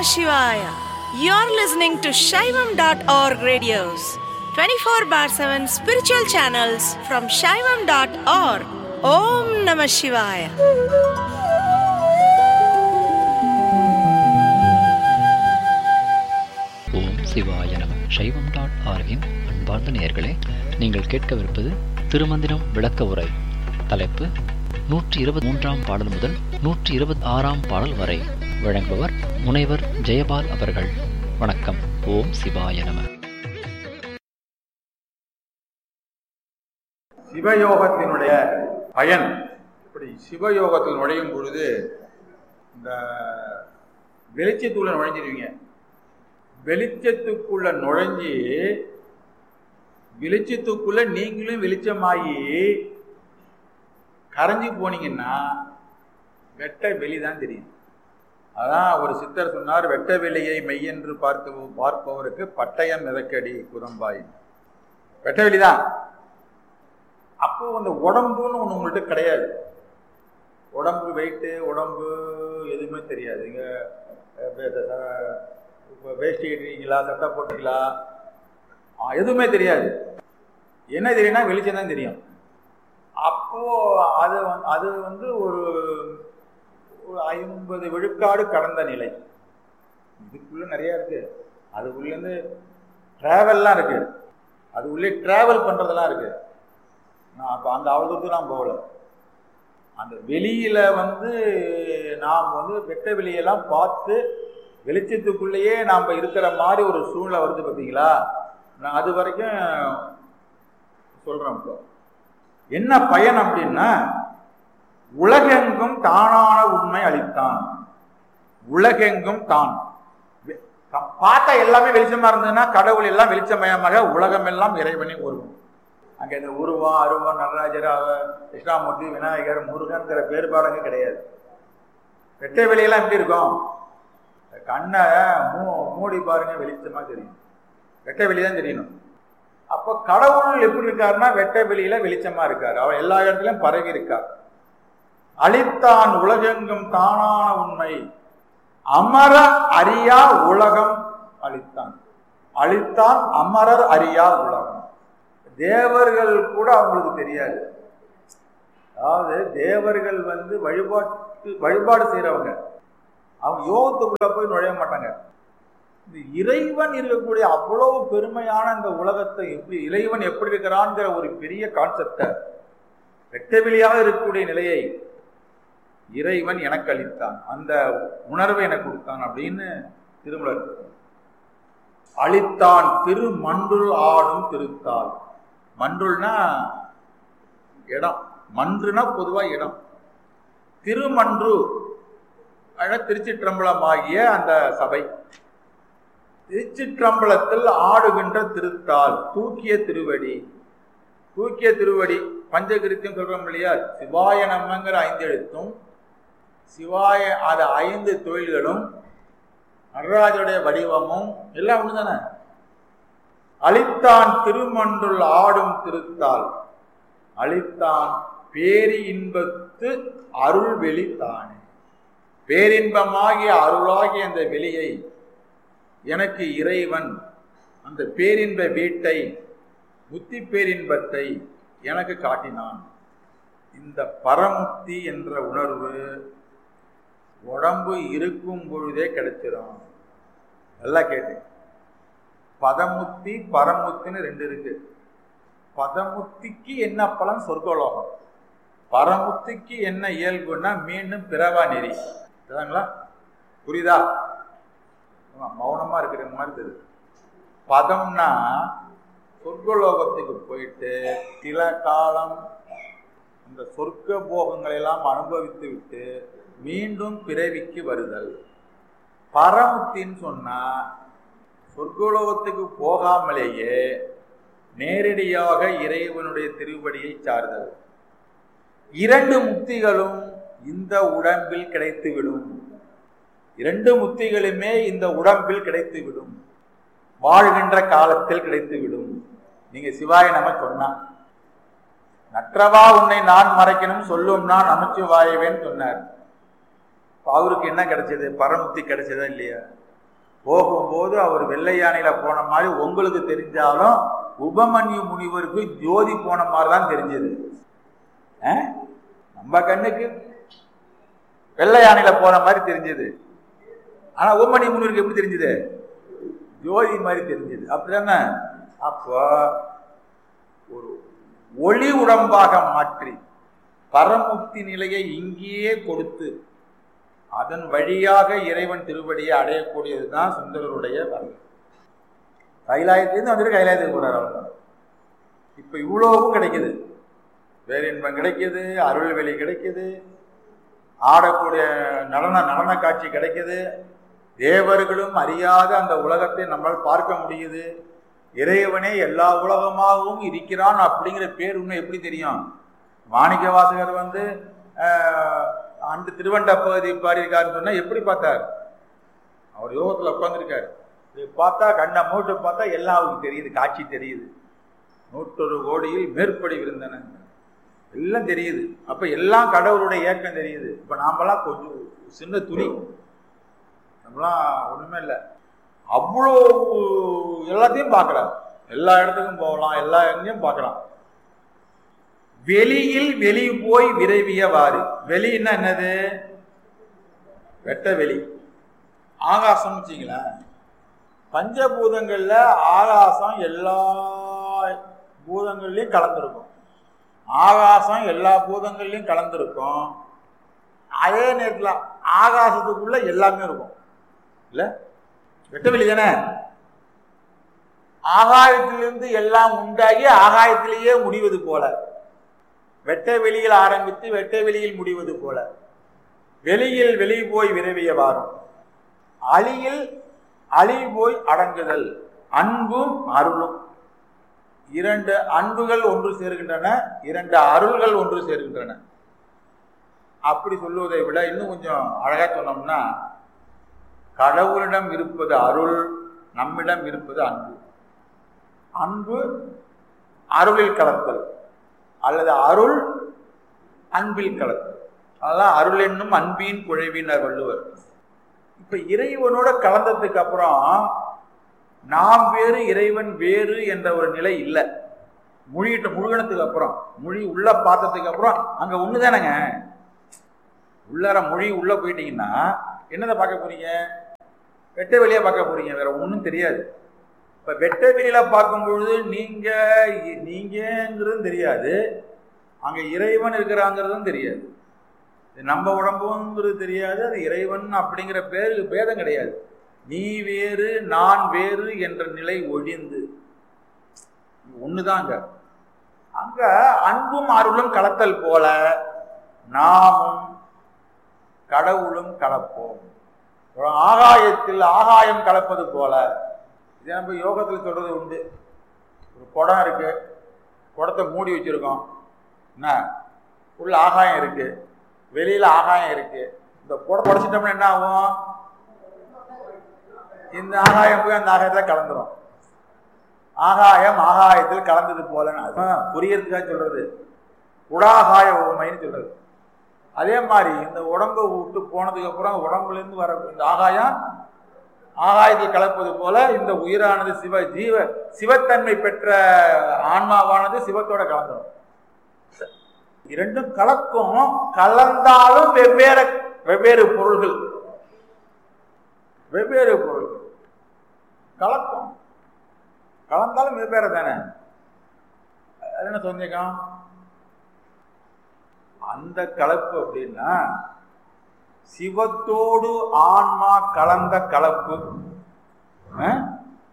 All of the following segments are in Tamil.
Shivaya. You're listening to Shaivam.org radios, 24 bar 7 spiritual channels from Shaivam.org. Om Namah Shivaya. ஓம் சிவாய நம சைவம் டாட் ஆர்கின் அன்பார்ந்த நேயர்களே நீங்கள் கேட்கவிருப்பது திருமந்திரம் விளக்க உரை தலைப்பு நூற்றி இருபத்தி மூன்றாம் பாடல் முதல் நூற்றி இருபத்தி ஆறாம் பாடல் வரை வழங்குபவர் முனைவர் ஜெயபால் அவர்கள் வணக்கம் ஓம் சிவாய நம சிவயோகத்தினுடைய பயன் இப்படி சிவயோகத்தில் நுழையும் பொழுது இந்த வெளிச்சத்துக்குள்ள நுழைஞ்சிருவீங்க வெளிச்சத்துக்குள்ள நுழைஞ்சி வெளிச்சத்துக்குள்ள நீங்களும் வெளிச்சமாகி கரைஞ்சி போனீங்கன்னா வெட்ட வெளிதான் தெரியும் அதான் ஒரு சித்தர் சொன்னார் வெட்ட வெளியை மெய்யென்று பார்க்க பார்ப்பவருக்கு பட்டயம் மிதக்கடி குரம்பாய் வெட்ட வெளிதான் அப்போ அந்த உடம்புன்னு ஒன்று உங்கள்கிட்ட கிடையாது உடம்பு வெயிட்டு உடம்பு எதுவுமே தெரியாது இங்கே இப்போ வேஷ்டி கட்டுறீங்களா சட்டை போட்டுங்களா ஆ, எதுவுமே தெரியாது என்ன தெரியும்னா வெளிச்சம் தான் தெரியும் அப்போ அது வந்து- அது வந்து ஒரு ஒரு ஐம்பது விழுக்காடு கடந்த நிலை இதுக்குள்ள நிறைய இருக்கு அது உள்ளேருந்து டிராவல்லாம் இருக்கு அது உள்ளே டிராவல் பண்றதெல்லாம் இருக்கு நான் அப்போ அந்த அவ்வளோ தூரத்துக்கு நான் போகல அந்த வெளியில வந்து நாம் வந்து வெட்ட வெளியெல்லாம் பார்த்து வெளிச்சத்துக்குள்ளேயே நாம் இருக்கிற மாதிரி ஒரு சூழ்நிலை வருது பார்த்தீங்களா நான் அது வரைக்கும் சொல்றேன் இப்போ என்ன பயன் அப்படின்னா உலகெங்கும் தானான உண்மை அளித்தான் உலகெங்கும் தான் வெ- க- பார்த்தா எல்லாமே வெளிச்சமா இருந்ததுன்னா கடவுள் எல்லாம் வெளிச்சமயமாக உலகம் எல்லாம் இறைவனை உருவம் அங்க இந்த உருவம் அருவம் நடராஜர் அவ கிருஷ்ணாமூர்த்தி விநாயகர் முருகன்கிற வேறுபாடுங்க கிடையாது வெட்ட வெளியெல்லாம் எப்படி இருக்கும் கண்ணை மூ மூடி பாருங்க வெளிச்சமா தெரியும் வெட்ட வெளி தான் தெரியணும் அப்போ கடவுள் எப்படி இருக்காருன்னா வெட்ட வெளியில வெளிச்சமா இருக்காரு அவர் எல்லா இடத்துலயும் பரவி இருக்கார் அழித்தான் உலகெங்கும் தானான உண்மை அமர அறியா உலகம் அழித்தான் அழித்தான் அமரர் அறியா உலகம் தேவர்கள் கூட அவங்களுக்கு தெரியாது அதாவது தேவர்கள் வந்து வழிபாட்டு வழிபாடு செய்றவங்க அவங்க யோகத்துக்குள்ள போய் நுழைய மாட்டாங்க இந்த இறைவன் இருக்கக்கூடிய அவ்வளவு பெருமையான இந்த உலகத்தை எப்படி இறைவன் எப்படி இருக்கிறான்ங்கிற ஒரு பெரிய கான்செப்டை வெட்டவெளியாக இருக்கக்கூடிய நிலையை இறைவன் எனக்கு அளித்தான் அந்த உணர்வை எனக்கு கொடுத்தான் அப்படின்னு திருமலர் அளித்தான் திரு மன்றுள் ஆடும் திருத்தாள் மன்றுள்னா இடம் மன்றுனா பொதுவா இடம் திருமன்று அழ திருச்சிற்றம்பலமாகிய அந்த சபை திருச்சிற்றம்பலத்தில் ஆடுகின்ற திருத்தாள் தூக்கிய திருவடி தூக்கிய திருவடி பஞ்சகிருத்தியம் சொல்றோம் இல்லையா சிவாய நம்மங்கிற ஐந்து எழுத்தும் சிவாய அது ஐந்து தொழில்களும் நடராஜருடைய வடிவமும் எல்லாம் ஒன்று தானே அழித்தான் திருமன்றுள் ஆடும் திருத்தாள் அழித்தான் பேரி இன்பத்து அருள் வெளி தானே பேரின்பமாகிய அருளாகிய அந்த வெளியை எனக்கு இறைவன் அந்த பேரின்ப வீட்டை புத்தி பேரின்பத்தை எனக்கு காட்டினான் இந்த பரமுக்தி என்ற உணர்வு உடம்பு இருக்கும் பொழுதே கிடைச்சிடும் நல்லா கேட்டேன் பதமுத்தி பரமுத்தின்னு ரெண்டு இருக்கு பதமுத்திக்கு என்ன பலன் சொர்க்கலோகம் பரமுத்திக்கு என்ன இயல்புன்னா மீண்டும் பிறவா நெறி சரிங்களா புரியுதா ஆமா, மௌனமா இருக்கிற மாதிரி தெரியுது பதம்னா சொர்க்கலோகத்துக்கு போயிட்டு சில காலம் இந்த சொர்க்க போகங்களை எல்லாம் அனுபவித்து விட்டு மீண்டும் பிறவிக்கு வருதல் பரமுத்தின்னு சொன்னா சொர்க்கலோகத்துக்கு போகாமலேயே நேரடியாக இறைவனுடைய திருவடியை சார்ந்தது இரண்டு முக்திகளும் இந்த உடம்பில் கிடைத்துவிடும் இரண்டு முக்திகளுமே இந்த உடம்பில் கிடைத்துவிடும் வாழ்கின்ற காலத்தில் கிடைத்துவிடும் நீங்க சிவாய நம சொன்னா நற்றவா உன்னை நான் மறைக்கணும் சொல்லும் நான் நமச்சிவாயவேன்னு சொன்னார் இப்ப அவருக்கு என்ன கிடைச்சது பரமுக்தி கிடைச்சதா இல்லையா போகும்போது அவர் வெள்ளை யானையில போன மாதிரி உங்களுக்கு தெரிஞ்சாலும் உபமன்யு முனிவருக்கு ஜோதி போன மாதிரி தான் தெரிஞ்சது அஹ்? நம்ம கண்ணுக்கு வெள்ளை யானையில போன மாதிரி தெரிஞ்சது ஆனா உபமன்யு முனிவருக்கு எப்படி தெரிஞ்சது ஜோதி மாதிரி தெரிஞ்சது அப்படிதானே அப்போ ஒரு ஒளி உடம்பாக மாற்றி பரமுக்தி நிலையை இங்கேயே கொடுத்து அதன் வழியாக இறைவன் திருவடியை அடையக்கூடியது தான் சுந்தரருடைய வரலாறு கைலாயத்திலேருந்து வந்துட்டு கைலாயத்துக்கு போறாரு அவ்வளவுதான் இப்ப இவ்வளவும் கிடைக்குது பேரின்பம் கிடைக்குது அருள்வெளி கிடைக்குது ஆடக்கூடிய நடன நடன காட்சி கிடைக்குது தேவர்களும் அறியாத அந்த உலகத்தை நம்மால் பார்க்க முடியுது இறைவனே எல்லா உலகமாகவும் இருக்கிறான் அப்படிங்கிற பேர் இன்னும் எப்படி தெரியும் மாணிக்க வாசகர் வந்து ஆஹ், அந்த திருவண்ட பகுதி பாடியிருக்காருன்னு சொன்னா எப்படி பார்த்தார் அவர் யோகத்துல உட்கார்ந்துருக்காரு இது பார்த்தா கண்ணை மூட்டு பார்த்தா எல்லாம் அவருக்கு தெரியுது காட்சி தெரியுது நூற்றொரு கோடியில் மேற்படி விருந்தன எல்லாம் தெரியுது அப்ப எல்லாம் கடவுளுடைய ஏக்கம் தெரியுது இப்ப நாமெல்லாம் கொஞ்சம் சின்ன துளி நம்மளாம் ஒண்ணுமே இல்லை அவ்வளோ எல்லாத்தையும் பார்க்கலாம் எல்லா இடத்துக்கும் போகலாம் எல்லா எங்கேயும் பார்க்கலாம் வெளியில் வெளி போய் விரைவியவாறு வெளின்னா என்னது வெட்ட வெளி ஆகாசம் வச்சுங்களேன் பஞ்சபூதங்கள்ல ஆகாசம் எல்லா பூதங்கள்லையும் கலந்துருக்கும் ஆகாசம் எல்லா பூதங்கள்லையும் கலந்துருக்கும் அதே நேரத்தில் ஆகாசத்துக்குள்ள எல்லாமே இருக்கும் இல்ல வெட்ட வெளி தானே ஆகாயத்திலிருந்து எல்லாம் உண்டாகி ஆகாயத்திலேயே முடிவது போல வெட்ட வெளியில் ஆரம்பித்து வெட்ட வெளியில் முடிவது போல வெளியில் வெளி போய் விரைவிய வாரும் அழியில் அழி போய் அடங்குதல் அன்பும் அருளும் இரண்டு அன்புகள் ஒன்று சேர்கின்றன இரண்டு அருள்கள் ஒன்று சேர்கின்றன அப்படி சொல்லுவதை விட இன்னும் கொஞ்சம் அழகா சொன்னோம்னா கடவுளிடம் இருப்பது அருள் நம்மிடம் இருப்பது அன்பு அன்பு அருளில் கலத்தல் அல்லது அருள் அன்பில் கலத்தல் அதெல்லாம் அருள் என்னும் அன்பின் குழைவினர் வள்ளுவர் இப்ப இறைவனோட கலந்ததுக்கு அப்புறம் நாம் வேறு இறைவன் வேறு என்ற ஒரு நிலை இல்லை மொழிகிட்ட முழுகினத்துக்கு அப்புறம் மொழி உள்ள பார்த்ததுக்கு அப்புறம் அங்க ஒண்ணுதானங்க உள்ளார மொழி உள்ள போயிட்டீங்கன்னா என்னதை பார்க்க போறீங்க வெட்ட வெளியா பார்க்க போறீங்க வேற ஒன்றும் தெரியாது இப்ப வெட்ட வெளியில பார்க்கும் பொழுது நீங்க நீங்கிறது தெரியாது அங்க இறைவன் இருக்கிறாங்கிறதும் தெரியாது இது நம்ம உடம்புங்கிறது தெரியாது அது இறைவன் அப்படிங்கிற பேரு பேதம் கிடையாது நீ வேறு நான் வேறு என்ற நிலை ஒழிந்து ஒண்ணுதாங்க அங்க அன்பும் அருளும் கலத்தல் போல நாமும் கடவுளும் கலப்போம் ஒரு ஆகாயத்தில் ஆகாயம் கலப்பது போல இது நம்ம யோகத்தில் சொல்றது உண்டு ஒரு குடம் இருக்கு குடத்தை மூடி வச்சிருக்கோம் என்ன உள்ள ஆகாயம் இருக்கு வெளியில ஆகாயம் இருக்கு இந்த குடம் உடச்சிட்டோம்னா என்ன ஆகும் இந்த ஆகாயம் போய் அந்த ஆகாயத்துல கலந்துரும் ஆகாயம் ஆகாயத்தில் கலந்தது போல புரியறதுக்காக சொல்றது உடாகாய உண்மைன்னு சொல்றது அதே மாதிரி இந்த உடம்பை விட்டு போனதுக்கு அப்புறம் உடம்புல இருந்து வர இந்த ஆகாயம் ஆகாயத்தில் கலப்பது போல இந்த உயிரானது சிவ ஜீவ சிவத்தன்மை பெற்ற ஆன்மாவானது சிவத்தோட கலந்துடும் இரண்டும் கலக்கும் கலந்தாலும் வெவ்வேறு வெவ்வேறு பொருள்கள் வெவ்வேறு பொருள்கள் கலக்கும் கலந்தாலும் வெவ்வேறு தானே அது என்ன சொந்தகம் அந்த கலப்பு அப்படின்னா சிவத்தோடு ஆன்மா கலந்த கலப்பு அஹ்?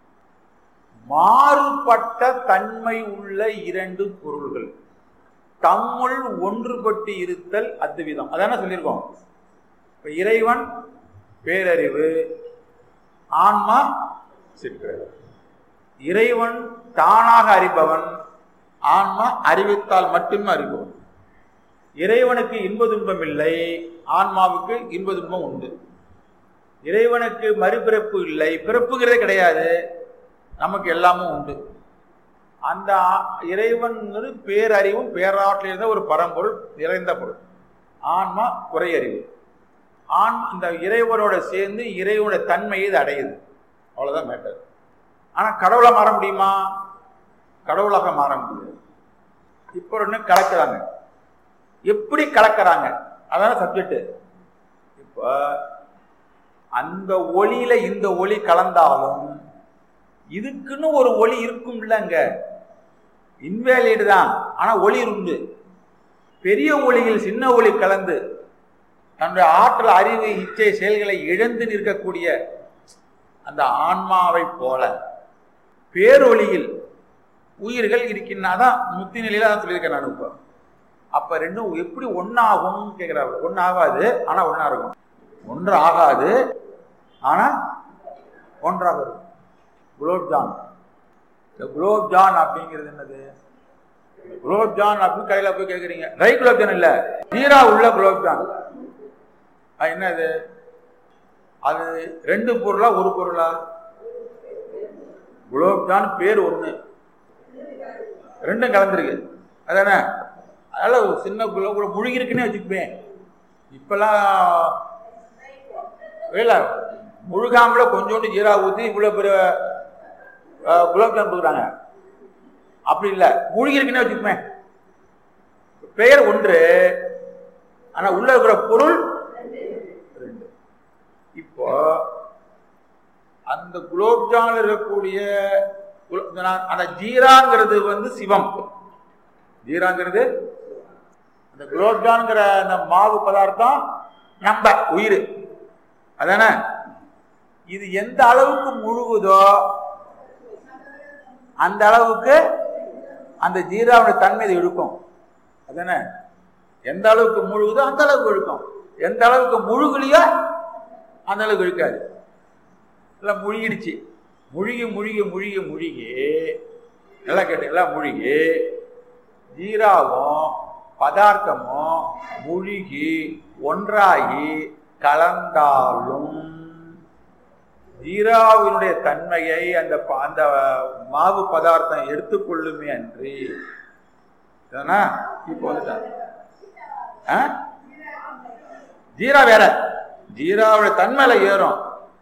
மாறுபட்ட தன்மை உள்ள இரண்டு பொருள்கள் தம்முள் ஒன்றுபட்டு இருத்தல் அத்துவிதம் அதான சொல்லியிருக்கோம் இப்ப இறைவன் பேரறிவு ஆன்மா சிற்பிறகு இறைவன் தானாக அறிபவன் ஆன்மா அறிவித்தால் மட்டுமே அறிபவன் இறைவனுக்கு இன்ப துன்பம் இல்லை ஆன்மாவுக்கு இன்ப துன்பம் உண்டு இறைவனுக்கு மறுபிறப்பு இல்லை பிறப்புங்கிறதே கிடையாது நமக்கு எல்லாமும் உண்டு அந்த ஆ- இறைவன்கிறது பேரறிவும் பேராற்றல் இருந்த ஒரு பரம்பொருள் நிறைந்த பொருள் ஆன்மா குறையறிவு ஆன் இந்த இறைவனோட சேர்ந்து இறைவனுடைய தன்மையை இது அடையுது அவ்வளவுதான் மேட்டர் ஆனா கடவுளை மாற முடியுமா கடவுளாக மாற முடியாது இப்போ ஒன்று கலக்கிறாங்க எப்படி கலக்கிறாங்க அதான சப்ஜெக்ட் இப்போ அந்த ஒளியில இந்த ஒளி கலந்தாலும் இதுக்குன்னு ஒரு ஒளி இருக்கும் இல்லைங்க இன்வேலிடு தான் ஆனா ஒளி உண்டு பெரிய ஒளியில் சின்ன ஒளி கலந்து தன்னுடைய ஆற்றல் அறிவு இச்சை செயல்களை இழந்து நிற்கக்கூடிய அந்த ஆன்மாவை போல பேரொளியில் உயிர்கள் இருக்கின்னாதான் முத்தி நிலையில தான் சொல்லியிருக்கேன் நான் இப்போ அப்ப ரெண்டும் எப்படி ஒன்னாகும் கேட்கிறாரு ஒன்னு ஆகாது ஆனா ஒன்னா இருக்கும் ஒன்று ஆகாது ஆனா ஒன்றாக இருக்கும் குலோப்ஜான் இந்த குலோப்ஜான் அப்படிங்கிறது என்னது குலோப்ஜான் அப்படின்னு கையில போய் கேட்குறீங்க ட்ரை குலோப்ஜான் இல்ல ஜீரா உள்ள குலோப்ஜான் அது என்னது அது ரெண்டு பொருளா ஒரு பொருளா குலோப்ஜான் பேர் ஒண்ணு ரெண்டும் கலந்துருக்கு அதானே அதனால ஒரு சின்ன குலோ கூட முழுகி இருக்குன்னே வச்சுக்குவேன் இப்பெல்லாம் இல்ல முழுகாமல கொஞ்சோண்டு ஜீரா ஊற்றி இவ்வளோ பெரிய அஹ், குலோப்ஜான் கொடுக்குறாங்க அப்படி இல்லை மூழ்கி இருக்குன்னே வச்சுக்குமே பெயர் ஒன்று ஆனா உள்ள இருக்கிற பொருள் ரெண்டு இப்போ அந்த குலோப்ஜான் இருக்கக்கூடிய குலோ- நான் அந்த ஜீராங்கிறது வந்து சிவம் ஜீராங்கிறது அந்த குலோப்ஜான்ங்கிற அந்த மாவு பதார்த்தம் நம்ம உயிர் அதானே இது எந்த அளவுக்கு முழுகுதோ அந்த அளவுக்கு அந்த ஜீராவுடைய தன்மை இது இழுக்கும் அதானே எந்த அளவுக்கு முழுகுதோ அந்த அளவுக்கு இழுக்கும் எந்த அளவுக்கு முழுகலையோ அந்த அளவுக்கு இழுக்காது இல்லை முழுகிடுச்சு முழுகி முழுகி முழுகி முழுகி நல்லா கேட்டீங்களா முழுகி ஜீராவும் பதார்த்தமும் முழுகி ஒன்றாகி கலந்தாலும் ஜீராவினுடைய தன்மையை அந்த ப- அந்த மாவு பதார்த்தம் எடுத்துக்கொள்ளுமே அன்றி இதனா இப்போ வந்துட்டான் ஆ? ஜீரா வேற ஜீராவுடைய தன்மையில ஏறும்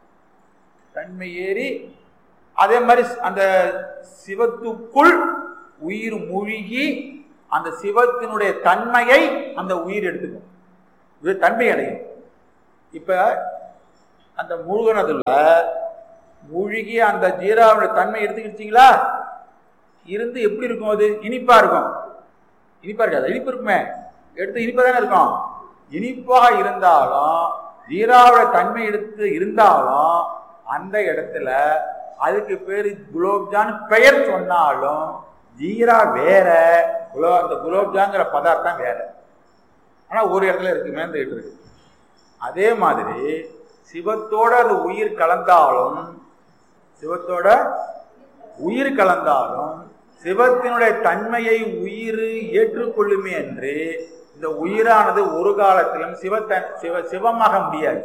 தன்மை ஏறி அதே மாதிரி அந்த சிவத்துக்குள் உயிர் மூழ்கி அந்த சிவத்தினுடைய தன்மையை அந்த உயிர் எடுத்துக்கும் இது தன்மை அடையும் இப்ப அந்த முழுகினதுல மூழ்கி அந்த ஜீராவுடைய தன்மை எடுத்துக்கிட்டீங்களா இருந்து எப்படி இருக்கும் அது இனிப்பா இருக்கும் இனிப்பா இருக்காது இனிப்பு இருக்குமே எடுத்து இனிப்பா தானே இருக்கும் இனிப்பாக இருந்தாலும் ஜீராவுடைய தன்மை எடுத்து இருந்தாலும் அந்த இடத்துல அதுக்கு பேரு குலோப்ஜான் பெயர் சொன்னாலும் ஜீரா வேற குலோ அந்த குலோப்ஜாங்கிற பதார்த்தம் வேற ஆனா ஒரு இடத்துல இருக்குமே அந்த இருக்கு அதே மாதிரி சிவத்தோட அது உயிர் கலந்தாலும் சிவத்தோட உயிர் கலந்தாலும் சிவத்தினுடைய தன்மையை உயிர் ஏற்றுக்கொள்ளுமே என்று இந்த உயிரானது ஒரு காலத்திலும் சிவத்த சிவ சிவமாக முடியாது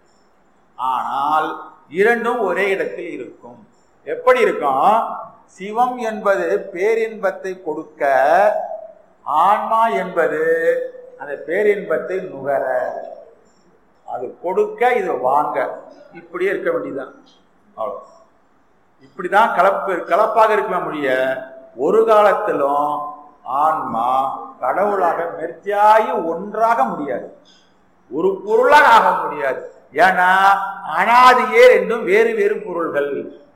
ஆனால் இரண்டும் ஒரே இடத்தில் இருக்கும் எப்படி இருக்கும் சிவம் என்பது பேரின்பத்தை கொடுக்க ஆன்மா என்பது அந்த பேரின்பத்தை நுகர அது கொடுக்க இது வாங்க இப்படியே இருக்க வேண்டியதுதான் அவ்வளோ இப்படிதான் கலப்பு கலப்பாக இருக்க முடிய ஒரு காலத்திலும் ஆன்மா கடவுளாக மெர்த்தியாகி ஒன்றாக முடியாது ஒரு பொருளாக ஆக முடியாது ஏன்னா அனாதியே ரெண்டும் வேறு வேறு பொருள்கள்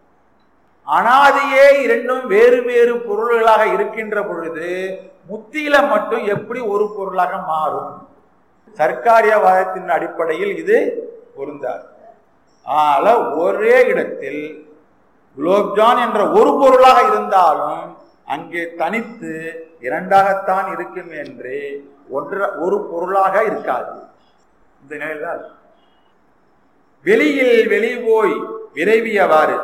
அனாதியே இரண்டும் வேறு வேறு பொருள்களாக இருக்கின்ற பொழுது முத்தியில மட்டும் எப்படி ஒரு பொருளாக மாறும் சர்க்காரியவாதத்தின் அடிப்படையில் இது பொருந்தாது ஆனால ஒரே இடத்தில் குலோப்ஜான் என்ற ஒரு பொருளாக இருந்தாலும் அங்கே தனித்து இரண்டாகத்தான் இருக்கும் என்று ஒன்ற ஒரு பொருளாக இருக்காது இந்த நிலையில் தான் இருக்கு. வெளியில் வெளி போய் விரைவியவாறு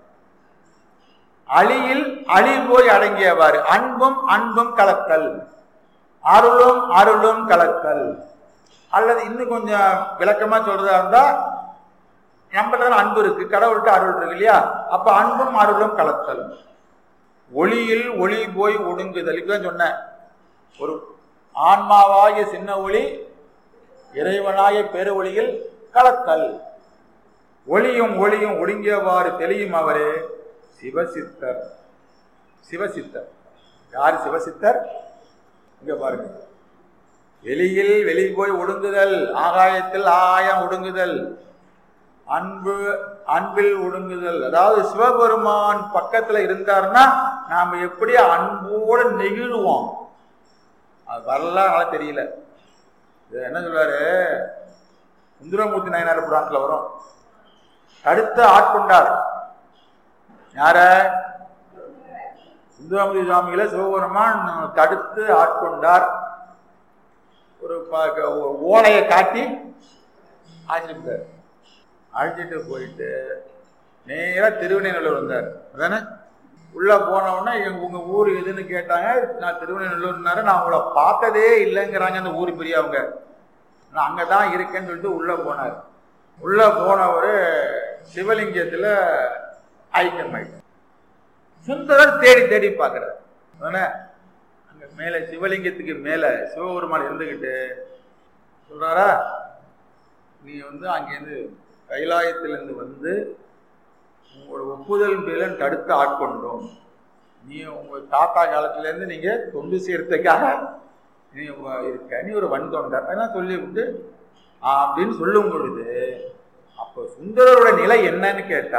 அழியில் அழி போய் அடங்கியவாறு அன்பும் அன்பும் கலத்தல் அருளும் அருளும் கலத்தல் அல்லது இன்னும் கொஞ்சம் விளக்கமா சொல்றதா இருந்தா நம்மகிட்ட அன்பு இருக்கு கடவுள்கிட்ட அருள் இருக்கு இல்லையா அப்ப அன்பும் அருளும் கலத்தல் ஒளியில் ஒளி போய் ஒடுங்குதல் இப்பதான் சொன்னேன் ஒரு ஆன்மாவாகிய சின்ன ஒளி இறைவனாகிய பெரு ஒளியில் கலத்தல் ஒளியும் ஒளியும் ஒடுங்கியவாறு தெளியும் அவரே சிவசித்தர் சிவசித்தர் யார் சிவசித்தர் இங்க பாருங்க வெளியில் வெளி போய் ஒடுங்குதல் ஆகாயத்தில் ஆகாயம் ஒடுங்குதல் அன்பு அன்பில் ஒடுங்குதல் அதாவது சிவபெருமான் பக்கத்துல இருந்தாருன்னா நாம எப்படி அன்போடு நெகிழுவோம் அது வரலாம் நல்லா தெரியல இது என்ன சொல்றாரு சுந்தரமூர்த்தி நாயனார் புராணத்துல வரும் தடுத்து ஆட்கொண்டார் யார சுந்தரமூர்த்தி சுவாமிகளை சிவபெருமான் தடுத்து ஆட்கொண்டார் ஒரு ப- ஒரு ஓலையை காட்டி அழைச்சிட்டு அழைச்சிட்டு போயிட்டு நேரா திருவண்ணூர் வந்தார் அதானே உள்ள போன உடனே எங்க உங்க ஊர் எதுன்னு கேட்டாங்க நான் திருவண்ணூர்னாரு நான் உங்களை பார்த்ததே இல்லைங்கிறாங்க அந்த ஊர் பெரியவங்க நான் அங்கதான் இருக்கேன்னு சொல்லிட்டு உள்ள போனார் உள்ள போனவர் சிவலிங்கத்துல ஐக்கியமாயிட்டார் சுந்தரர் தேடி தேடி பார்க்கிறார் அதானே அங்க மேல சிவலிங்கத்துக்கு மேல சிவபெருமான் இருந்துகிட்டு சொல்றாரா நீ வந்து அங்கேருந்து கைலாயத்திலிருந்து வந்து உங்களோட ஒப்புதல் பேரில் தடுத்து ஆட்கொண்டோம் நீ உங்க தாத்தா காலத்துல இருந்து நீங்க தொண்டு செய்யறதுக்காக நீ வ- இருக்க நீ ஒரு வன் தொண்டர் அதெல்லாம் சொல்லி விட்டு ஆ, அப்படின்னு சொல்லும் பொழுது அப்போ சுந்தரரோட நிலை என்னன்னு கேட்டா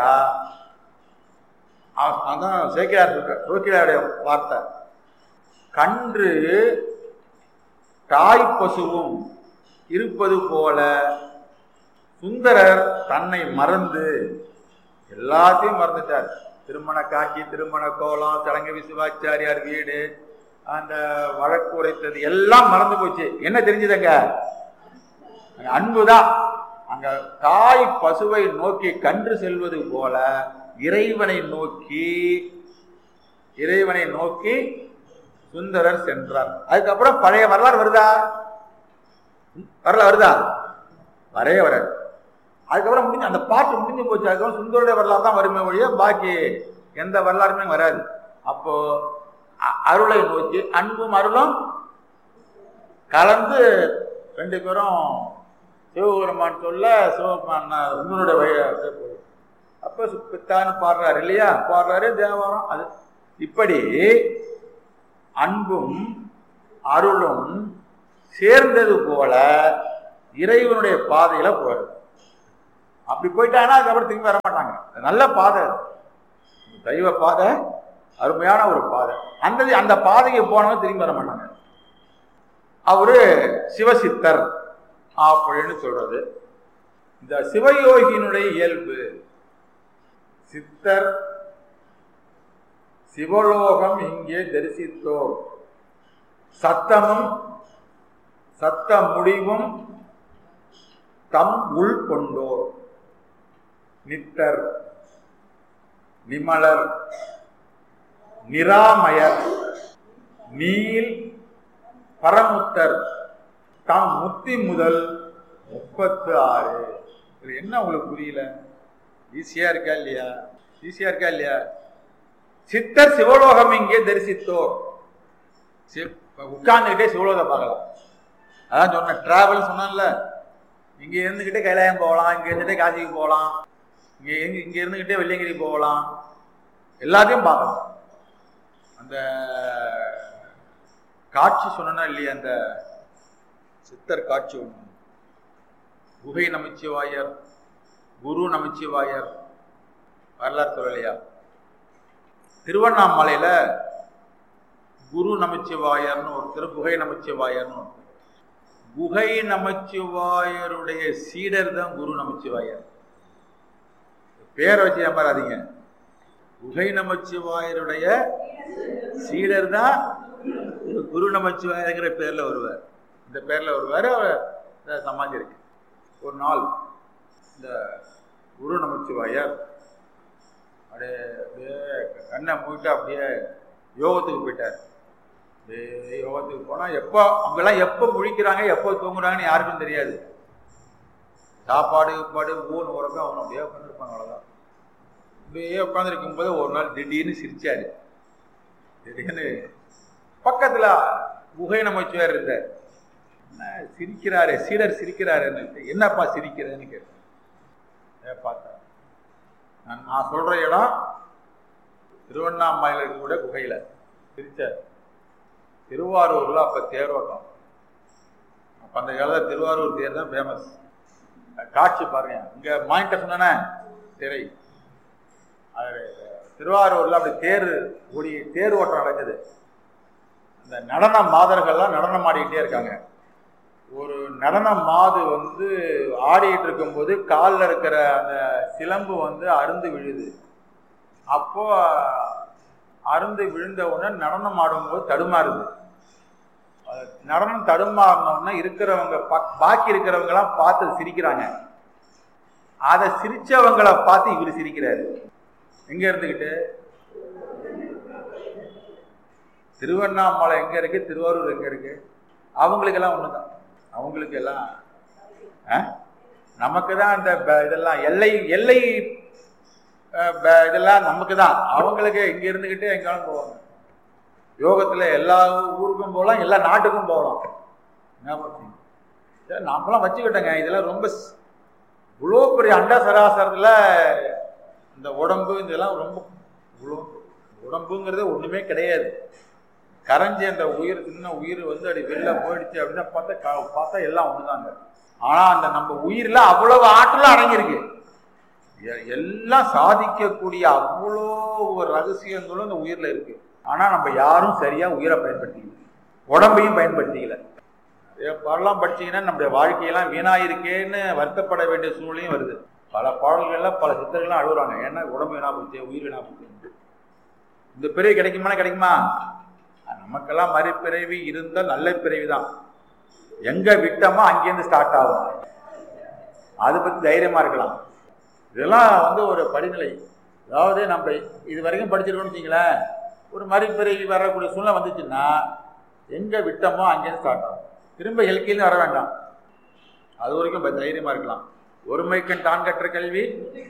அ- அதான் சேக்கியார் சொல்ற சோக்கியாருடைய வார்த்தை கன்று தாய் பசுவும் இருப்பது போல சுந்தரர் தன்னை மறந்து எல்லாத்தையும் மறந்துட்டார் திருமண காட்சி திருமண கோலம் சடங்கு விசுவாச்சாரியார் வீடு அந்த வழக்கு உரைத்தது எல்லாம் மறந்து போச்சு என்ன தெரிஞ்சதுங்க அங்க அன்புதான் அங்க தாய் பசுவை நோக்கி கன்று செல்வது போல இறைவனை நோக்கி இறைவனை நோக்கி சுந்தரர் சென்றார் அதுக்கப்புறம் பழைய வரலாறு வருதா வரலாறு வருதா வரவே வராது அதுக்கப்புறம் முடிஞ்சு அந்த பாட்டு முடிஞ்சு போச்சு அதுக்கப்புறம் சுந்தருடைய வரலாறு தான் வருமே ஒழிய பாக்கி எந்த வரலாறுமே வராது அப்போ அ- அருளை நோக்கி அன்பும் அருளும் கலந்து ரெண்டு பேரும் சிவபெருமான் சொல்ல சிவபெருமான் சுந்தருடைய வழி அப்படியே போகுது. அப்போ சு- பித்தான்னு பாடுறாரு இல்லையா பாடுறாரு தேவாரம் அது இப்படி அன்பும் அருளும் சேர்ந்தது போல இறைவனுடைய பாதையில போறது அப்படி போயிட்டாங்கன்னா அதுக்கப்புறம் திரும்பி வர மாட்டாங்க அது நல்ல பாதை அது. தெய்வ பாதை அருமையான ஒரு பாதை அந்த அந்த பாதைக்கு போனவங்க திரும்பி வர மாட்டாங்க அவரு சிவசித்தர் அப்படின்னு சொல்றது இந்த சிவயோகியினுடைய இயல்பு சித்தர் சிவலோகம் இங்கே தரிசித்தோம் சத்தமும் சத்த முடிவும் தம் உள் கொண்டோர் நித்தர் நிமலர் நிராமயர் நீல் பரமுத்தர் தாம் முத்தி முதல் முப்பத்து ஆறு இது என்ன உங்களுக்கு புரியல ஈஸியா இருக்கா இல்லையா ஈஸியா இருக்கா இல்லையா சித்தர் சிவலோகம் இங்கே தரிசித்தோர் உட்கார்ந்துகிட்டே சிவலோகம் பார்க்கலாம் அதான் சொன்னேன் டிராவல் சொன்னேன்ல இங்க இருந்துகிட்டே கைலாயம் போகலாம் இங்க இருந்துகிட்டே காசிக்கு போகலாம் இங்க இங்க- இங்க இருந்துகிட்டே வெள்ளியங்கிரி போகலாம் எல்லாத்தையும் பார்க்கலாம் அந்த காட்சி சொன்னா இல்லையா அந்த சித்தர் காட்சி ஒண்ணு குகை நமச்சிவாயர் குரு நமச்சிவாயர் வரலாறு சொல்லலையா திருவண்ணாமலையில குரு நமச்சிவாயர்னு ஒருத்தர் குகை நமச்சிவாயர்னு ஒருத்தர் குகை நமச்சிவாயருடைய சீடர் தான் குரு நமச்சிவாயர் பேரை வச்சு ஏமாறாதீங்க குகை நமச்சிவாயருடைய சீடர் தான் குரு நமச்சிவாயங்கிற பேர்ல வருவார் இந்த பேர்ல வருவார் அவர் இந்த சமாஜம் இருக்கு ஒரு நாள் இந்த குரு நமச்சிவாயர் அப்படியே அப்படியே கண்ணை மூட்டு அப்படியே யோகத்துக்கு போயிட்டார் அப்படியே யோகத்துக்கு போனால் எப்போ அவங்கெல்லாம் எப்போ முழிக்கிறாங்க எப்போ தூங்குறாங்கன்னு யாருக்கும் தெரியாது சாப்பாடு கீப்பாடு ஊன் உறக்கம் அவன் அப்படியே உட்காந்துருப்பாங்க அவ்வளோதான் அப்படியே உட்காந்துருக்கும் போது ஒரு நாள் திடீர்னு சிரிச்சாரு திடீர்னு பக்கத்தில் குகை நமச்சிவார் இருந்தார் என்ன சிரிக்கிறாரு சீடர் சிரிக்கிறாருன்னு என்னப்பா சிரிக்கிறேன்னு கேட்டேன் ஏ, பார்த்தேன் நான் நான் சொல்ற இடம் திருவண்ணாமலையில் இருக்கக்கூடிய குகையில திருச்ச திருவாரூர்ல அப்ப தேரோட்டம் அப்ப அந்த காலத்துல திருவாரூர் தேர் தான் ஃபேமஸ் காட்சி பாருங்க இங்க மாயிட்ட சொன்னேனே திரை அது திருவாரூர்ல அப்படி தேர் ஓடி தேர் ஓட்டம் நடக்குது அந்த நடன மாதர்கள்லாம் நடனம் ஆடிக்கிட்டே இருக்காங்க ஒரு நடன மாது வந்து ஆடிட்டு இருக்கும்போது காலில் இருக்கிற அந்த சிலம்பு வந்து அருந்து விழுது அப்போ அருந்து விழுந்த உடனே நடனம் ஆடும்போது தடுமாறுது அது நடனம் தடுமாறின உடனே இருக்கிறவங்க பா- பாக்கி இருக்கிறவங்கலாம் பார்த்து சிரிக்கிறாங்க அதை சிரிச்சவங்களை பார்த்து இவர் சிரிக்கிறாரு எங்க இருந்துகிட்டு திருவண்ணாமலை எங்க இருக்கு திருவாரூர் எங்க இருக்கு அவங்களுக்கு எல்லாம் ஒண்ணுதான் அவங்களுக்கு எல்லாம் ஆ? நமக்கு தான் அந்த ப- இதெல்லாம் எல்லை எல்லை அஹ், ப- இதெல்லாம் நமக்கு தான் அவங்களுக்கு இங்க இருந்துகிட்டு எங்காலும் போவாங்க யோகத்துல எல்லா ஊருக்கும் போகலாம் எல்லா நாட்டுக்கும் போகலாம் என்ன பண்ணுறீங்க சரி, நாமெல்லாம் வச்சுக்கிட்டோங்க இதெல்லாம் ரொம்ப ஸ்- இவ்வளோ பெரிய அண்ட சராசரத்தில் இந்த உடம்பு இதெல்லாம் ரொம்ப இவ்வளோ உடம்புங்கிறது ஒன்றுமே கிடையாது கரைஞ்சி அந்த உயிர் சின்ன உயிர் வந்து அப்படி வெளில போயிடுச்சு அப்படின்னா பார்த்தா க- பார்த்தா எல்லாம் ஒண்ணுதாங்க ஆனா அந்த நம்ம உயிர்ல அவ்வளவு ஆற்றலும் அடங்கியிருக்கு எ- எல்லாம் சாதிக்கக்கூடிய அவ்வளோ ஒரு ரகசியங்களும் இந்த உயிர்ல இருக்கு ஆனா நம்ம யாரும் சரியா உயிரை பயன்படுத்திக்கல உடம்பையும் பயன்படுத்திக்கல நிறைய பாடலாம் படிச்சீங்கன்னா நம்முடைய வாழ்க்கையெல்லாம் வீணாயிருக்கேன்னு வருத்தப்பட வேண்டிய சூழ்நிலையும் வருது பல பாடல்கள்ல பல சித்தர்கள்லாம் அழுகுறாங்க ஏன்னா உடம்பு வீணா போச்சு உயிர் வீணா போச்சு இந்த பிறவி கிடைக்குமா கிடைக்குமா நமக்கெல்லாம் மறுபிறவி இருந்தால் நல்ல பிறவி தான் எங்க விட்டோமோ அங்கேருந்து ஸ்டார்ட் ஆகும் அதை பத்தி தைரியமா இருக்கலாம் இதெல்லாம் வந்து ஒரு படிநிலை அதாவது நம்ம இது வரைக்கும் படிச்சிருக்கோம்னு வச்சுங்களேன் ஒரு மறுபிறவி வரக்கூடிய சூழ்நிலை வந்துச்சுன்னா எங்க விட்டோமோ அங்கேருந்து ஸ்டார்ட் ஆகும் திரும்ப எல்கையிலும் வர வேண்டாம் அது வரைக்கும் ப- தைரியமா இருக்கலாம் ஒருமைக்கும் தான் கற்ற கல்வி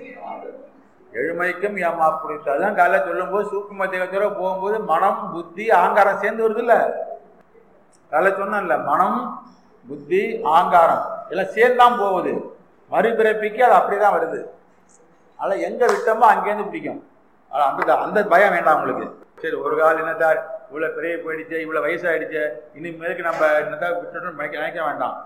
எழுமைக்கும் ஏமா பிடித்து அதான் காலைல சொல்லும்போது சூக்கும தேகத்தோட போகும்போது மனம் புத்தி ஆங்காரம் சேர்ந்து வருது இல்ல காலைல சொன்னேன்ல மனம் புத்தி ஆங்காரம் எல்லாம் சேர்ந்தான் போகுது மறுபிறப்பிக்கு அது அப்படிதான் வருது அதனால எங்க விட்டோமோ அங்கேருந்து பிடிக்கும் ஆனா அந்த அந்த பயம் வேண்டாம் உங்களுக்கு சரி ஒரு கால் என்னதா இவ்வளவு பெரிய போயிடுச்சு இவ்வளவு வயசாயிடுச்சு இனிமேலுக்கு நம்ம என்னதா விட்டுட்டோம் நினைக்க நினைக்க வேண்டாம்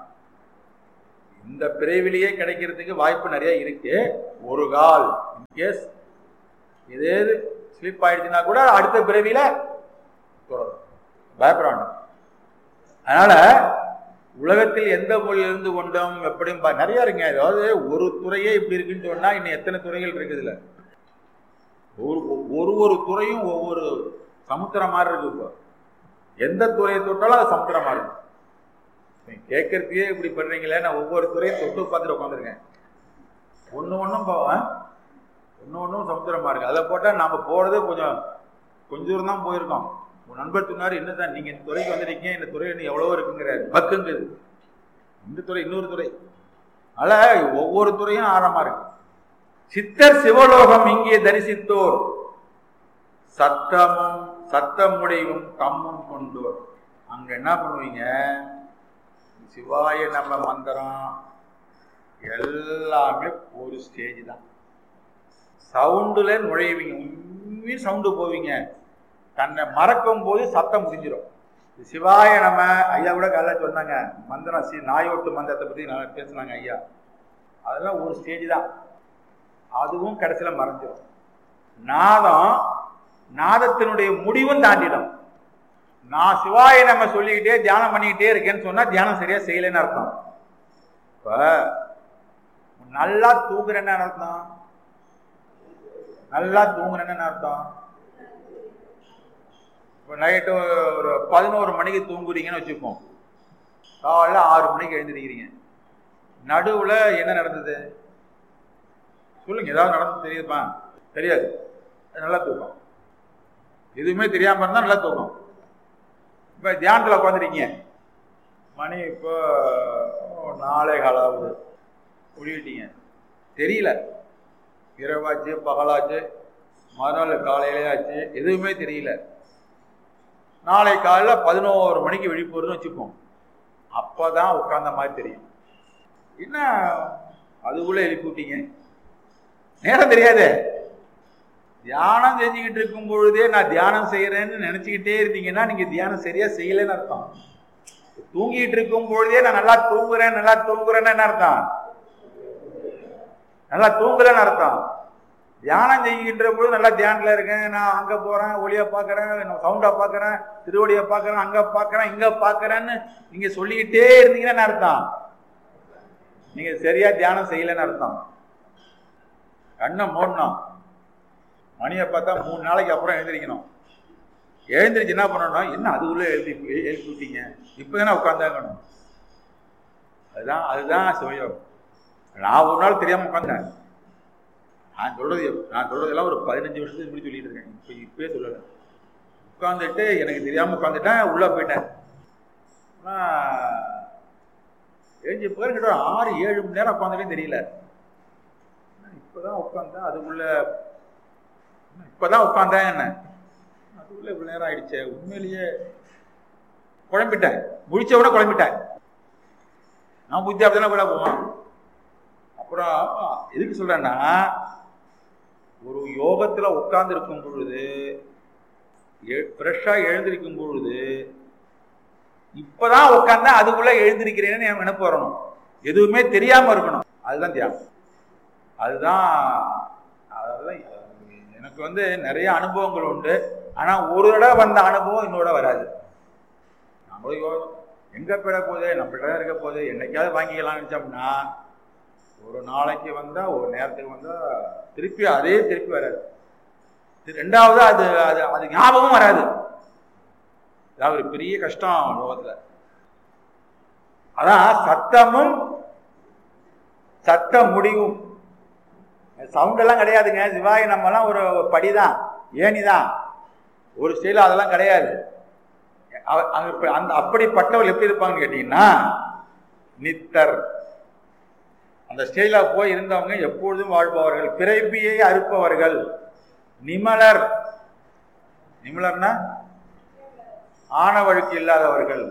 இந்த பிறவிலேயே கிடைக்கிறதுக்கு வாய்ப்பு நிறைய இருக்கு ஒரு கால் கேஸ் இதே ஸ்லிப் ஆயிடுச்சுன்னா கூட அடுத்த பிறவியில தொடரும் பயப்பட வேண்டாம் அதனால உலகத்தில் எந்த மொழியில் இருந்து கொண்டோம் எப்படியும் பா- நிறைய இருக்குங்க அதாவது ஒரு துறையே இப்படி இருக்குன்னு சொன்னா இன்னும் எத்தனை துறைகள் இருக்குது இதுல ஒரு ஒரு ஒரு துறையும் ஒவ்வொரு சமுத்திரம் மாதிரி இருக்கு இப்போ எந்த துறையை தொட்டாலும் அது சமுத்திரம் மாதிரி இருக்கு நீங்க கேட்கறதுக்கே இப்படி பண்றீங்களே நான் ஒவ்வொரு துறையும் தொட்டு பார்த்துட்டு உட்காந்துருக்கேன் ஒன்று ஒன்றும் போவேன் ஒன்று ஒன்றும் சமுத்திரமா இருக்கு அதை போட்டால் நாம போறது கொஞ்சம் கொஞ்ச தூரம் தான் போயிருக்கோம் உன் நண்பர் சொன்னாரு என்னதான் நீங்க இந்த துறைக்கு வந்திருக்கீங்க இந்த துறை இன்னும் எவ்வளவோ இருக்குங்கிறாரு பக்குங்குது இந்த துறை இன்னொரு துறை அதனால ஒவ்வொரு துறையும் ஆழமா இருக்கு சித்தர் சிவலோகம் இங்கே தரிசித்தோர் சத்தமும் சத்தமுடையும் தம்மும் கொண்டோர் அங்க என்ன பண்ணுவீங்க சிவாய நம்ம மந்திரம் எல்லாமே ஒரு ஸ்டேஜ் தான் சவுண்டுல நுழைவீங்க உண்மையே சவுண்டு போவீங்க தன்னை மறக்கும் போது சத்தம் முடிஞ்சிடும் இது சிவாய நம்ம ஐயா கூட காலைல சொன்னாங்க மந்திரம் சி நாயோட்டு மந்திரத்தை பத்தி நல்லா பேசுனாங்க ஐயா அதெல்லாம் ஒரு ஸ்டேஜ் தான் அதுவும் கடைசியில மறைஞ்சிடும் நாதம் நாதத்தினுடைய முடிவும் தாண்டிடும் நான் சிவாய நம்ம சொல்லிக்கிட்டே தியானம் பண்ணிக்கிட்டே இருக்கேன்னு சொன்னா தியானம் சரியா செய்யலைன்னு அர்த்தம் இப்ப நல்லா தூங்குறேன்னு அர்த்தம் நல்லா தூங்குறேன்னு அர்த்தம் இப்போ நைட்டு ஒரு பதினோரு மணிக்கு தூங்குறீங்கன்னு வச்சுப்போம் காலைல ஆறு மணிக்கு எழுந்திருக்கிறீங்க நடுவுல என்ன நடந்தது சொல்லுங்க ஏதாவது நடந்து தெரியுதுப்பா தெரியாது அது நல்லா தூக்கம் எதுவுமே தெரியாம இருந்தா நல்லா தூக்கம் இப்ப தியானத்துல உட்காந்துருக்கீங்க மணி இப்போ நாளே காலாவது குடிவிட்டீங்க தெரியல இரவாச்சு பகலாச்சு மறுநாள் காலையிலே ஆச்சு எதுவுமே தெரியல நாளை காலையில பதினோரு மணிக்கு விழிப்புறதுன்னு வச்சுப்போம் அப்பதான் உட்கார்ந்த மாதிரி தெரியும் என்ன அதுக்குள்ள எழுப்பி விட்டீங்க நேரம் தெரியாது தியானம் செஞ்சுக்கிட்டு இருக்கும் பொழுதே நான் தியானம் செய்யறேன்னு நினைச்சுக்கிட்டே இருந்தீங்கன்னா நீங்க தியானம் சரியா செய்யலைன்னு அர்த்தம் தூங்கிட்டு இருக்கும் பொழுதே நான் நல்லா தூங்குறேன் நல்லா தூங்குறேன்னு என்ன அர்த்தம் நல்லா தூங்கலன்னு அர்த்தம் தியானம் செய்கின்ற பொழுது நல்லா தியானத்துல இருக்கேன் நான் அங்க போறேன் ஒளிய பாக்குறேன் சவுண்டா பாக்குறேன் திருவடியை பாக்குறேன் அங்க பாக்குறேன் இங்க பாக்குறேன்னு நீங்க சொல்லிக்கிட்டே இருந்தீங்கன்னா என்ன அர்த்தம் நீங்க சரியா தியானம் செய்யலைன்னு அர்த்தம் கண்ணை மூடணும் மணியை பார்த்தா மூணு நாளைக்கு அப்புறம் எழுந்திரிக்கணும் எழுந்திரிச்சு என்ன பண்ணணும் என்ன அதுக்குள்ள எழுதி எழுப்பி விட்டீங்க இப்போ தானே உட்காந்தாங்கணும் அதுதான் அதுதான் சிவயோகம் நான் ஒரு நாள் தெரியாம உட்காந்தேன் நான் சொல்றது எப்- நான் சொல்றதெல்லாம் ஒரு பதினஞ்சு வருஷத்துக்கு முன்னாடி சொல்லிட்டு இருக்கேன் இப்போ இப்பயே சொல்லலை உட்காந்துட்டு எனக்கு தெரியாம உட்காந்துட்டேன் உள்ள போயிட்டேன் எழுஞ்சி பேர் கிட்ட ஒரு ஆறு ஏழு மணி நேரம் உட்காந்துட்டே தெரியல இப்பதான் உட்காந்தேன் அதுக்குள்ள இப்பதான் உட்காந்தேன் என்ன அதுக்குள்ள இவ்வளவு நேரம் ஆயிடுச்சே உண்மையிலேயே குழம்பிட்டேன் முழிச்ச விட குழம்பிட்டேன் நான் புத்தி அப்படிதானே கூட போவான் அப்புறம் எதுக்கு சொல்றேன்னா ஒரு யோகத்துல உட்கார்ந்து இருக்கும் பொழுது ஃப்ரெஷ்ஷா எழுந்திருக்கும் பொழுது இப்பதான் உட்கார்ந்தா அதுக்குள்ள எழுந்திருக்கிறேன்னு எனக்கு நினைப்பு வரணும் எதுவுமே தெரியாம இருக்கணும் அதுதான் தியானம் அதுதான் அதுதான் எனக்கு வந்து நிறைய அனுபவங்கள் உண்டு ஆனா ஒரு தடவை வந்த அனுபவம் இன்னொரு வராது நம்மளும் யோகம் எங்க போயிட போகுது நம்மகிட்ட இருக்க போகுது என்னைக்காவது வாங்கிக்கலாம்னு நினைச்சோம்னா ஒரு நாளைக்கு வந்தா ஒரு நேரத்துக்கு வந்தா திருப்பி அதே திருப்பி வராது இது ரெண்டாவது அது அது அது ஞாபகம் வராது அதான் ஒரு பெரிய கஷ்டம் லோகத்துல அதான் சத்தமும் சத்த முடிவும் சவுண்ட் எல்லாம் கிடையாதுங்க சிவாயி நம்மலாம் ஒரு படிதான் ஏணிதான் ஒரு ஸ்டைல அதெல்லாம் கிடையாது அவ- அங்க இப்ப அந்த அப்படிப்பட்டவர்கள் எப்படி இருப்பாங்கன்னு கேட்டீங்கன்னா நித்தர் அந்த ஸ்டேஜில் போய் இருந்தவங்க எப்பொழுதும் வாழ்பவர்கள் பிறப்பியை அறுப்பவர்கள் நிமலர் நிமலர்னா ஆணவழுக்கு இல்லாதவர்கள்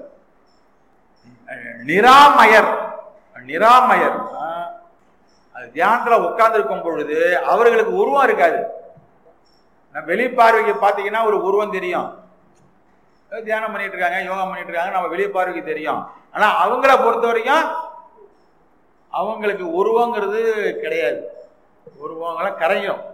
நிராமயர் நிராமயர் ஆ, அது தியானத்துல உட்கார்ந்து இருக்கும் பொழுது அவர்களுக்கு உருவம் இருக்காது நம்ம வெளிப்பார்வைக்கு பார்த்தீங்கன்னா ஒரு உருவம் தெரியும் ஏதோ தியானம் பண்ணிட்டு இருக்காங்க யோகா பண்ணிட்டு இருக்காங்க நம்ம வெளிப்பார்வைக்கு தெரியும் ஆனா அவங்கள பொறுத்த வரைக்கும் அவங்களுக்கு உருவங்கிறது கிடையாது உருவங்களாம் கரையும்